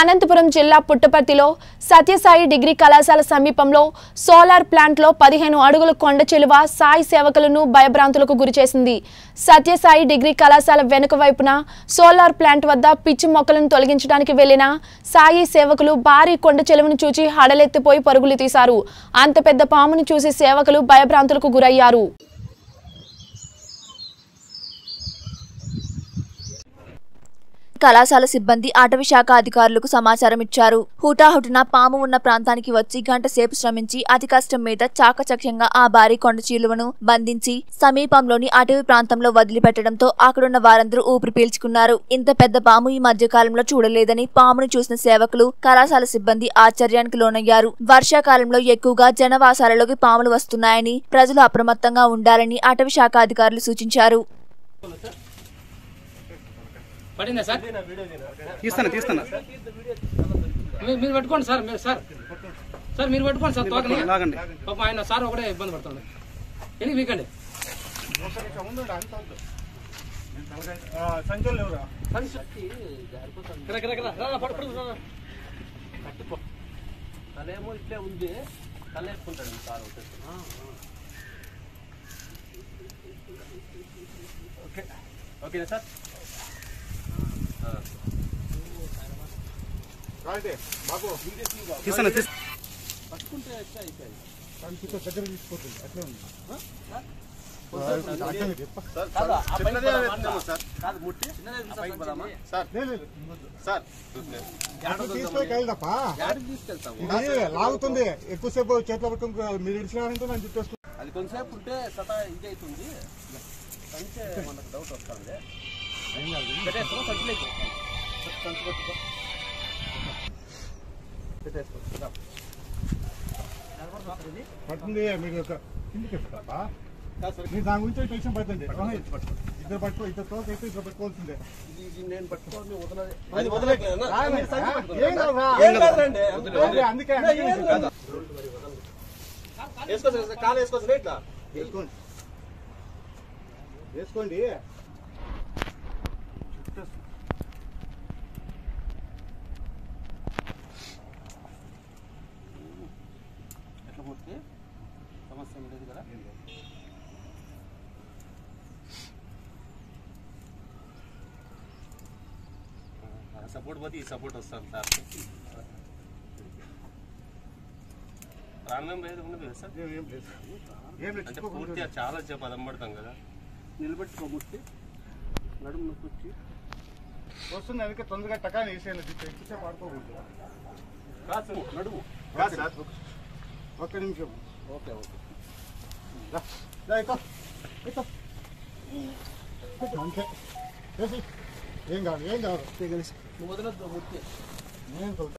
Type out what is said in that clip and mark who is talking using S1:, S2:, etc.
S1: అనంతపురం జిల్లా పుట్టపర్తిలో సత్యసాయి డిగ్రీ కళాశాల సమీపంలో సోలార్ ప్లాంట్లో పదిహేను అడుగుల కొండ చెలువ సాయి సేవకులను భయభ్రాంతులకు గురిచేసింది సత్యసాయి డిగ్రీ కళాశాల వెనుక వైపున సోలార్ ప్లాంట్ వద్ద పిచ్చి మొక్కలను తొలగించడానికి వెళ్లిన సాయి సేవకులు భారీ కొండ చెలువను చూచి హడలెత్తిపోయి పరుగులు తీశారు అంత పెద్ద పామును చూసి సేవకులు భయభ్రాంతులకు గురయ్యారు
S2: కళాశాల సిబ్బంది అటవీ శాఖ అధికారులకు సమాచారం ఇచ్చారు హుటాహుటిన పాము ఉన్న ప్రాంతానికి వచ్చి గంట సేపు శ్రమించి అతి కష్టం మీద చాకచక్యంగా ఆ భారీ కొండ చీలువను బంధించి సమీపంలోని అటవీ ప్రాంతంలో వదిలిపెట్టడంతో అక్కడున్న వారందరూ ఊపిరి పీల్చుకున్నారు ఇంత పెద్ద పాము ఈ మధ్య కాలంలో చూడలేదని పామును చూసిన సేవకులు కళాశాల సిబ్బంది ఆశ్చర్యానికి లోనయ్యారు వర్షాకాలంలో ఎక్కువగా జనవాసాలలోకి పాములు వస్తున్నాయని ప్రజలు అప్రమత్తంగా ఉండాలని అటవీ శాఖ అధికారులు సూచించారు
S3: పడిందా సార్
S4: తీస్తాను తీస్తాను
S3: మీరు మీరు పెట్టుకోండి సార్ మీరు సార్ సార్ మీరు పెట్టుకోండి సార్ తోకని
S4: లాగండి
S3: పాప ఆయన సార్ ఒకటే ఇబ్బంది పడుతుంది ఎన్ని వీకండి కిరా, కిరా, కిరా. రా, రా, పడు, పడు, రా, రా.
S5: తలేమో ఇట్లే ఉంది తలేసుకుంటాడు సార్ ఒకటి ఓకే ఓకేనా సార్
S4: తీస్తాను తీస్తాను
S5: కాదు, ఆ పైకి పోదామా? కాదు ముట్టి ఆ పైకి పోదామా? సార్ సార్
S6: తీసుకెళ్ళదప్ప
S5: యాడికి తీసుకెళ్తాము
S6: ఇది లాగుతుంది ఎక్కువసేపు చేతిలో పట్టుకుని మీరు ఇడిచినారంటే నేను చెప్పేసుకుంటాను
S5: అది కొంతసేపు ఉంటే సతా ఇది అవుతుంది కంటే మనకు డౌట్ వస్తుంది పెట్టేసుకో సంచిలోకి. సంచి పెట్టుకో. పెట్టేసుకో రా.
S6: పడుతుంది మీరు ఒక కిందికి తప్ప
S5: కాదు సార్,
S6: మీరు దాని గురించి టెన్షన్ పడుతుంది ఇద్దరు పట్టుకో ఇద్దరు తోక అయితే ఇద్దరు పట్టుకోవాల్సిందే
S5: ఇది ఇది నేను పట్టుకోని వదలలే అది వదలట్లేనా?
S6: రా,
S5: మీరు సంచి
S6: రా,
S5: పట్టుకో.
S6: ఏం కాదురా.
S5: ఏం కాదులేండి.
S6: అదే, అందుకే
S5: ఏం
S6: అందుకే
S5: కాదు. వేసుకోవచ్చు కదా సార్, కాలు వేసుకోవచ్చు ఇట్లా
S6: వేసుకోండి వేసుకోండి
S5: ఎట్లా ముట్టి సమస్య ఏం లేదు కదా సపోర్ట్ పోతే ఈ సపోర్ట్ వస్తాను సార్ ప్రాణం లేదు ఉండదు కదా సార్
S6: ఏం ఏం లేదు ఏం లేదు
S5: అంటే
S6: చిక్కుకోకుండా
S5: పూర్తిగా చాలా సేపు అదం పడతాం కదా నిలబెట్టుకో ముట్టి నడుము నొప్పి వచ్చి
S6: వస్తుంది అందుకే తొందరగా టకాని వేసేయాలి ఎక్కువసేపు ఆడుకోకూడదు
S5: కాదు సార్, నడుము
S6: కాదు సార్ ఒక్క నిమిషం
S5: ఓకే ఓకే
S6: రా, రా, ఎక్కు, ఎక్కు. ఎక్కు, అంతే వేసి ఏం కాదు ఏం కాదు
S5: నువ్వు వదలొద్దు ముట్టి
S6: నేను